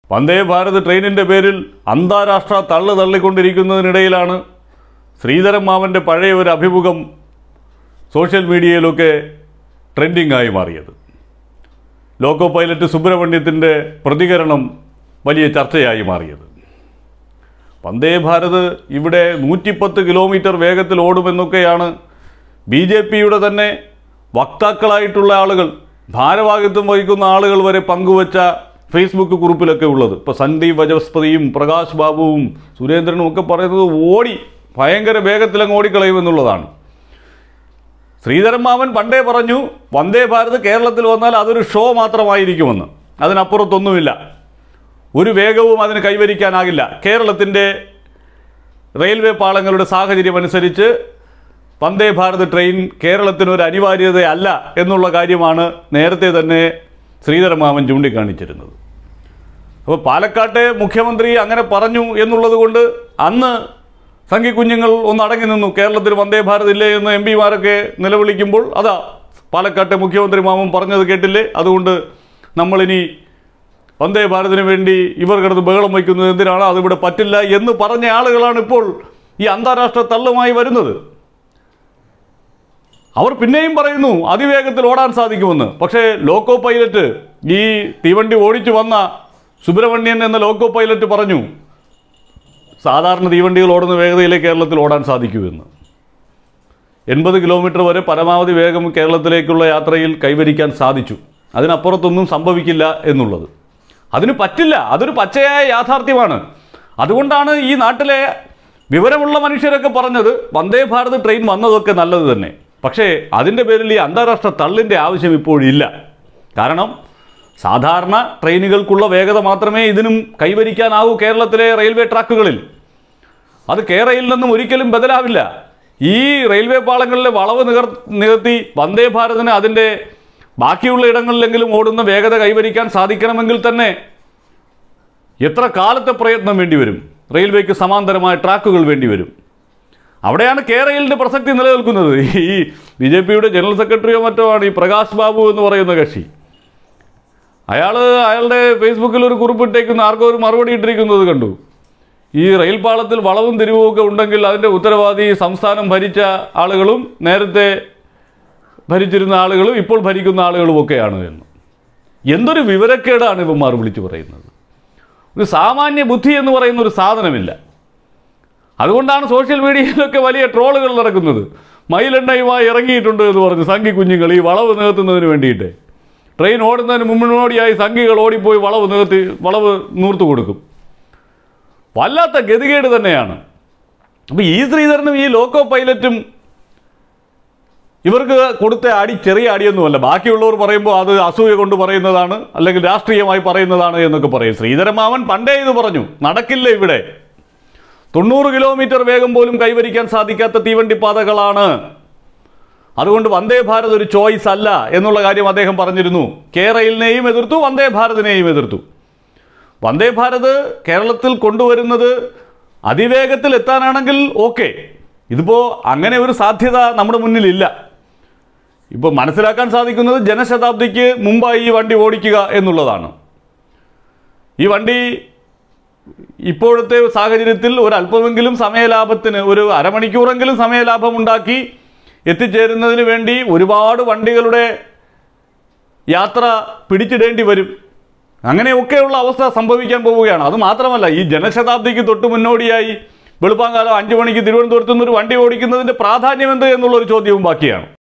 വന്ദേ ഭാരത് ട്രെയിനിൻ്റെ പേരിൽ അന്താരാഷ്ട്ര തള്ളു തള്ളിക്കൊണ്ടിരിക്കുന്നതിനിടയിലാണ് ശ്രീധരൻ മാവൻ്റെ പഴയ ഒരു അഭിമുഖം സോഷ്യൽ മീഡിയയിലൊക്കെ ട്രെൻഡിംഗ് ആയി മാറിയത് ലോക്കോ പൈലറ്റ് സുബ്രഹ്മണ്യത്തിൻ്റെ പ്രതികരണം വലിയ ചർച്ചയായി മാറിയത് വന്ദേ ഭാരത് ഇവിടെ നൂറ്റിപ്പത്ത് കിലോമീറ്റർ വേഗത്തിൽ ഓടുമെന്നൊക്കെയാണ് ബി ജെ പിയുടെ തന്നെ വക്താക്കളായിട്ടുള്ള ആളുകൾ ഭാരവാഹിത്വം വഹിക്കുന്ന ആളുകൾ വരെ പങ്കുവച്ച ഫേസ്ബുക്ക് കുറിപ്പിലൊക്കെ ഉള്ളത് ഇപ്പോൾ സന്ദീപ് വജസ്പതിയും പ്രകാശ് ബാബുവും സുരേന്ദ്രനും ഒക്കെ പറയുന്നത് ഓടി ഭയങ്കര വേഗത്തിലങ്ങ് ഓടിക്കളയുമെന്നുള്ളതാണ് ശ്രീധരൻ മാമൻ പണ്ടേ പറഞ്ഞു വന്ദേ ഭാരത് കേരളത്തിൽ വന്നാൽ അതൊരു ഷോ മാത്രമായിരിക്കുമെന്ന് അതിനപ്പുറത്തൊന്നുമില്ല ഒരു വേഗവും അതിന് കൈവരിക്കാനാകില്ല കേരളത്തിൻ്റെ റെയിൽവേ പാളങ്ങളുടെ സാഹചര്യം അനുസരിച്ച് വന്ദേ ഭാരത് ട്രെയിൻ കേരളത്തിന് ഒരു അനിവാര്യതയല്ല എന്നുള്ള കാര്യമാണ് നേരത്തെ തന്നെ ശ്രീധരൻ മാമൻ ചൂണ്ടിക്കാണിച്ചിരുന്നത് അപ്പോൾ പാലക്കാട്ടെ മുഖ്യമന്ത്രി അങ്ങനെ പറഞ്ഞു എന്നുള്ളത് കൊണ്ട് അന്ന് സംഘി കുഞ്ഞുങ്ങൾ ഒന്ന് അടങ്ങി നിന്നു കേരളത്തിൽ വന്ദേ ഭാരത് ഇല്ലേ എന്ന് എം പിമാരൊക്കെ നിലവിളിക്കുമ്പോൾ അതാ പാലക്കാട്ടെ മുഖ്യമന്ത്രി മാമൻ പറഞ്ഞത് കേട്ടില്ലേ അതുകൊണ്ട് നമ്മളിനി വന്ദേ ഭാരതിന് വേണ്ടി ഇവർ കിടന്ന് ബഹളം വയ്ക്കുന്നത് എന്തിനാണ് അതിവിടെ പറ്റില്ല എന്ന് പറഞ്ഞ ആളുകളാണ് ഇപ്പോൾ ഈ അന്താരാഷ്ട്ര തള്ളുമായി വരുന്നത് അവർ പിന്നെയും പറയുന്നു അതിവേഗത്തിൽ ഓടാൻ സാധിക്കുമെന്ന് പക്ഷേ ലോക്കോ പൈലറ്റ് ഈ തീവണ്ടി ഓടിച്ചു വന്ന സുബ്രഹ്മണ്യൻ എന്ന ലോക്കോ പൈലറ്റ് പറഞ്ഞു സാധാരണ തീവണ്ടികൾ ഓടുന്ന വേഗതയിലേ കേരളത്തിൽ ഓടാൻ സാധിക്കൂ എന്ന് എൺപത് കിലോമീറ്റർ വരെ പരമാവധി വേഗം കേരളത്തിലേക്കുള്ള യാത്രയിൽ കൈവരിക്കാൻ സാധിച്ചു അതിനപ്പുറത്തൊന്നും സംഭവിക്കില്ല എന്നുള്ളത് അതിന് പറ്റില്ല അതൊരു പച്ചയായ യാഥാർത്ഥ്യമാണ് അതുകൊണ്ടാണ് ഈ നാട്ടിലെ വിവരമുള്ള മനുഷ്യരൊക്കെ പറഞ്ഞത് വന്ദേ ഭാരത് ട്രെയിൻ വന്നതൊക്കെ നല്ലത് തന്നെ പക്ഷേ അതിൻ്റെ പേരിൽ ഈ അന്താരാഷ്ട്ര തള്ളിൻ്റെ ആവശ്യം ഇപ്പോഴില്ല കാരണം സാധാരണ ട്രെയിനുകൾക്കുള്ള വേഗത മാത്രമേ ഇതിനും കൈവരിക്കാനാവൂ കേരളത്തിലെ റെയിൽവേ ട്രാക്കുകളിൽ അത് കേരളയിൽ നിന്നും ഒരിക്കലും ബദലാവില്ല ഈ റെയിൽവേ പാളങ്ങളിലെ വളവ് നികർ നികർത്തി വന്ദേ ഭാരതിന് അതിൻ്റെ ബാക്കിയുള്ള ഇടങ്ങളിലെങ്കിലും ഓടുന്ന വേഗത കൈവരിക്കാൻ സാധിക്കണമെങ്കിൽ തന്നെ എത്ര കാലത്തെ പ്രയത്നം വേണ്ടിവരും റെയിൽവേക്ക് സമാന്തരമായ ട്രാക്കുകൾ വേണ്ടിവരും അവിടെയാണ് കേരളിൻ്റെ പ്രസക്തി നിലനിൽക്കുന്നത് ഈ ബി ജെ പിയുടെ ജനറൽ സെക്രട്ടറിയോ മറ്റോ ആണ് ഈ പ്രകാശ് ബാബു എന്ന് പറയുന്ന കക്ഷി അയാൾ അയാളുടെ ഫേസ്ബുക്കിൽ ഒരു കുറിപ്പിട്ടേക്കുന്ന ആർക്കോ ഒരു മറുപടി ഇട്ടിരിക്കുന്നത് കണ്ടു ഈ റെയിൽ പാളത്തിൽ വളവും തിരിവും ഒക്കെ ഉണ്ടെങ്കിൽ അതിൻ്റെ ഉത്തരവാദി സംസ്ഥാനം ഭരിച്ച ആളുകളും നേരത്തെ ഭരിച്ചിരുന്ന ആളുകളും ഇപ്പോൾ ഭരിക്കുന്ന ആളുകളും ഒക്കെയാണ് എന്ന് എന്തൊരു വിവരക്കേടാണ് ഇവന്മാർ വിളിച്ചു പറയുന്നത് ഒരു സാമാന്യ ബുദ്ധി എന്ന് പറയുന്ന ഒരു സാധനമില്ല അതുകൊണ്ടാണ് സോഷ്യൽ മീഡിയയിലൊക്കെ വലിയ ട്രോളുകൾ നടക്കുന്നത് മയിലെണ്ണയുമായി ഇറങ്ങിയിട്ടുണ്ട് എന്ന് പറഞ്ഞ് സംഘി കുഞ്ഞുങ്ങൾ ഈ വളവ് നികത്തുന്നതിന് വേണ്ടിയിട്ട് ട്രെയിൻ ഓടുന്നതിന് മുന്നോടിയായി സംഘികൾ ഓടിപ്പോയി വളവ് നികത്തി വളവ് നൂർത്തു കൊടുക്കും വല്ലാത്ത ഗതികേട് തന്നെയാണ് അപ്പോൾ ഈ ശ്രീധരനും ഈ ലോക്കോ പൈലറ്റും ഇവർക്ക് കൊടുത്ത അടി ചെറിയ അടിയൊന്നുമല്ല ബാക്കിയുള്ളവർ പറയുമ്പോൾ അത് അസൂയ കൊണ്ട് പറയുന്നതാണ് അല്ലെങ്കിൽ രാഷ്ട്രീയമായി പറയുന്നതാണ് എന്നൊക്കെ പറയും ശ്രീധരമാവൻ പണ്ടേ ഇത് പറഞ്ഞു നടക്കില്ല ഇവിടെ തൊണ്ണൂറ് കിലോമീറ്റർ വേഗം പോലും കൈവരിക്കാൻ സാധിക്കാത്ത തീവണ്ടി പാതകളാണ് അതുകൊണ്ട് വന്ദേ ഭാരത് ഒരു ചോയ്സ് അല്ല എന്നുള്ള കാര്യം അദ്ദേഹം പറഞ്ഞിരുന്നു കേരളിനെയും എതിർത്തു വന്ദേ ഭാരതിനെയും എതിർത്തു വന്ദേ ഭാരത് കേരളത്തിൽ കൊണ്ടുവരുന്നത് അതിവേഗത്തിൽ എത്താനാണെങ്കിൽ ഓക്കെ ഇതിപ്പോൾ അങ്ങനെ ഒരു സാധ്യത നമ്മുടെ മുന്നിലില്ല ഇപ്പോൾ മനസ്സിലാക്കാൻ സാധിക്കുന്നത് ജനശതാബ്ദിക്ക് മുമ്പായി ഈ വണ്ടി ഓടിക്കുക എന്നുള്ളതാണ് ഈ വണ്ടി ഇപ്പോഴത്തെ സാഹചര്യത്തിൽ ഒരല്പമെങ്കിലും സമയലാഭത്തിന് ഒരു അരമണിക്കൂറെങ്കിലും സമയലാഭം ഉണ്ടാക്കി എത്തിച്ചേരുന്നതിന് വേണ്ടി ഒരുപാട് വണ്ടികളുടെ യാത്ര പിടിച്ചിടേണ്ടി വരും അങ്ങനെയൊക്കെയുള്ള അവസ്ഥ സംഭവിക്കാൻ പോവുകയാണ് അത് മാത്രമല്ല ഈ ജനശതാബ്ദിക്ക് തൊട്ട് മുന്നോടിയായി വെളുപ്പാങ്കാലം അഞ്ചു മണിക്ക് തിരുവനന്തപുരത്ത് നിന്ന് ഒരു വണ്ടി ഓടിക്കുന്നതിൻ്റെ പ്രാധാന്യം എന്ത് എന്നുള്ളൊരു ചോദ്യവും ബാക്കിയാണ്